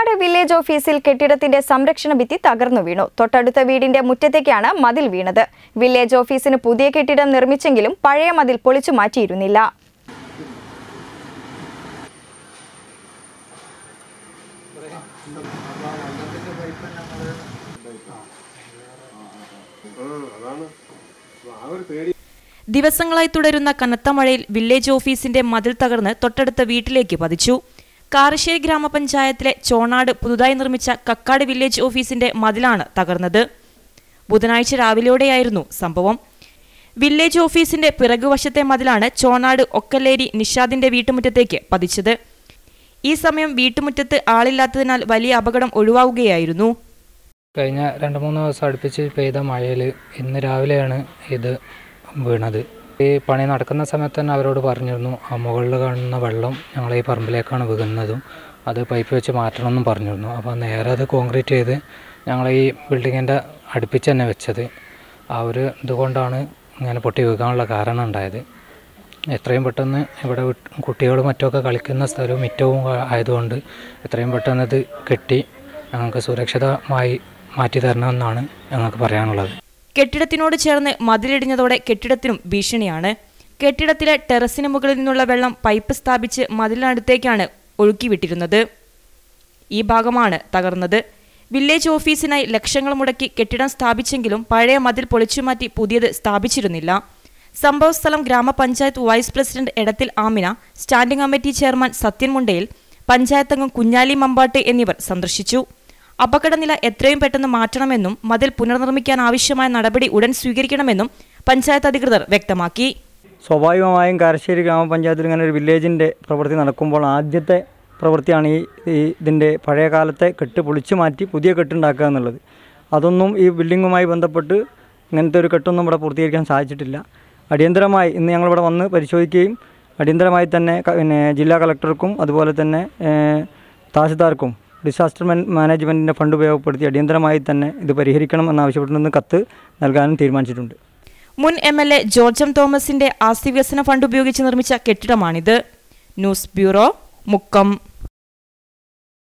Kakkad village ഓഫീസിൽ കെട്ടിടത്തിന്റെ സംരക്ഷണ ഭിത്തി തകർന്നു വീണു തൊട്ടടുത്ത വീടിന്റെ മുറ്റത്തേക്കാണ് മതിൽ വീണത് വില്ലേജ് ഓഫീസിന് പുതിയ കെട്ടിടം നിർമ്മിച്ചെങ്കിലും പഴയ മതിൽ പൊളിച്ചു മാറ്റിയിരുന്നില്ല ദിവസങ്ങളായി തുടരുന്ന കനത്ത മഴയിൽ വില്ലേജ് ഓഫീസിന്റെ മതിൽ തകർന്ന് തൊട്ടടുത്ത വീട്ടിലേക്ക് പതിച്ചു കാരശ്ശേരി ഗ്രാമപഞ്ചായത്തിലെ ചോണാട് പുതുതായി നിർമ്മിച്ച കക്കാട് വില്ലേജ് ഓഫീസിന്റെ മതിലാണ് തകർന്നത് ബുധനാഴ്ച രാവിലെയോടെയായിരുന്നു സംഭവം വില്ലേജ് ഓഫീസിന്റെ പിറകുവശത്തെ മതിലാണ് ചോണാട് ഒക്കല്ലേരി നിഷാദിന്റെ വീട്ടുമുറ്റത്തേക്ക് പതിച്ചത് ഈ സമയം വീട്ടുമുറ്റത്ത് ആളില്ലാത്തതിനാൽ വലിയ അപകടം ഒഴിവാവുകയായിരുന്നു കഴിഞ്ഞ രണ്ട് മൂന്ന് ദിവസം അടുപ്പിച്ച് പെയ്ത മഴയിൽ ഇന്ന് രാവിലെയാണ് ഇത് വീണത് ഈ പണി നടക്കുന്ന സമയത്ത് തന്നെ അവരോട് പറഞ്ഞിരുന്നു ആ മുകളിൽ കാണുന്ന വെള്ളം ഞങ്ങളെ ഈ പറമ്പിലേക്കാണ് വീഴുന്നതും അത് പൈപ്പ് വെച്ച് മാറ്റണമെന്നും പറഞ്ഞിരുന്നു അപ്പോൾ നേരെ അത് കോൺക്രീറ്റ് ചെയ്ത് ഞങ്ങളെ ഈ ബിൽഡിങ്ങിൻ്റെ അടുപ്പിച്ച് തന്നെ വെച്ചത് ആ ഒരു ഇതുകൊണ്ടാണ് ഇങ്ങനെ പൊട്ടി വീഴാനുള്ള കാരണം ഉണ്ടായത് എത്രയും പെട്ടെന്ന് ഇവിടെ വിട്ട് കുട്ടികളും മറ്റുമൊക്കെ കളിക്കുന്ന സ്ഥലവും മിറ്റവും ആയതുകൊണ്ട് എത്രയും പെട്ടെന്ന് ഇത് കെട്ടി ഞങ്ങൾക്ക് സുരക്ഷിതമായി മാറ്റി തരണമെന്നാണ് ഞങ്ങൾക്ക് പറയാനുള്ളത് കെട്ടിടത്തിനോട് ചേർന്ന് മതിലിടിഞ്ഞതോടെ കെട്ടിടത്തിനും ഭീഷണിയാണ് കെട്ടിടത്തിലെ ടെറസിന് മുകളിൽ നിന്നുള്ള വെള്ളം പൈപ്പ് സ്ഥാപിച്ച് മതിലിനടുത്തേക്കാണ് ഒഴുക്കിവിട്ടിരുന്നത് ഈ ഭാഗമാണ് തകർന്നത് വില്ലേജ് ഓഫീസിനായി ലക്ഷങ്ങൾ മുടക്കി കെട്ടിടം സ്ഥാപിച്ചെങ്കിലും പഴയ മതിൽ പൊളിച്ചുമാറ്റി പുതിയത് സ്ഥാപിച്ചിരുന്നില്ല സംഭവസ്ഥലം ഗ്രാമപഞ്ചായത്ത് vice president Edathil Amina standing committee chairman Sathyan Mundayil panchayat അംഗം കുഞ്ഞാലി മമ്പാട്ട് എന്നിവർ സന്ദർശിച്ചു അപകടനില എത്രയും പെട്ടെന്ന് മാറ്റണമെന്നും മതിൽ പുനർനിർമ്മിക്കാൻ ആവശ്യമായ നടപടി ഉടൻ സ്വീകരിക്കണമെന്നും പഞ്ചായത്ത് അധികൃതർ വ്യക്തമാക്കി സ്വാഭാവികമായും കാരശ്ശേരി ഗ്രാമപഞ്ചായത്തിൽ ഇങ്ങനെ ഒരു വില്ലേജിൻ്റെ പ്രവൃത്തി നടക്കുമ്പോൾ ആദ്യത്തെ പ്രവൃത്തിയാണ് ഈ ഈ ഇതിൻ്റെ പഴയ കാലത്തെ കെട്ട് പൊളിച്ചു മാറ്റി പുതിയ കെട്ടുണ്ടാക്കുക എന്നുള്ളത് അതൊന്നും ഈ ബിൽഡിങ്ങുമായി ബന്ധപ്പെട്ട് ഇങ്ങനത്തെ ഒരു കെട്ടൊന്നും ഇവിടെ പൂർത്തീകരിക്കാൻ സാധിച്ചിട്ടില്ല അടിയന്തരമായി ഇന്ന് ഞങ്ങളിവിടെ വന്ന് പരിശോധിക്കുകയും അടിയന്തരമായി തന്നെ ക- പിന്നെ ജില്ലാ കളക്ടർക്കും അതുപോലെ തന്നെ ഏഹ്, തഹസിൽദാർക്കും ഡിസാസ്റ്റർ മാൻ മാനേജ്മെൻറ്റിൻ്റെ ഫണ്ട് ഉപയോഗപ്പെടുത്തി അടിയന്തരമായി തന്നെ ഇത് പരിഹരിക്കണം എന്നാവശ്യപ്പെട്ടുണ്ടെന്ന് കത്ത് നൽകാനും തീരുമാനിച്ചിട്ടുണ്ട് മുൻ M L A George M തോമസിന്റെ ആസ്തി വികസന ഫണ്ട് ഉപയോഗിച്ച് നിർമ്മിച്ച കെട്ടിടമാണിത് ന്യൂസ് ബ്യൂറോ മുക്കം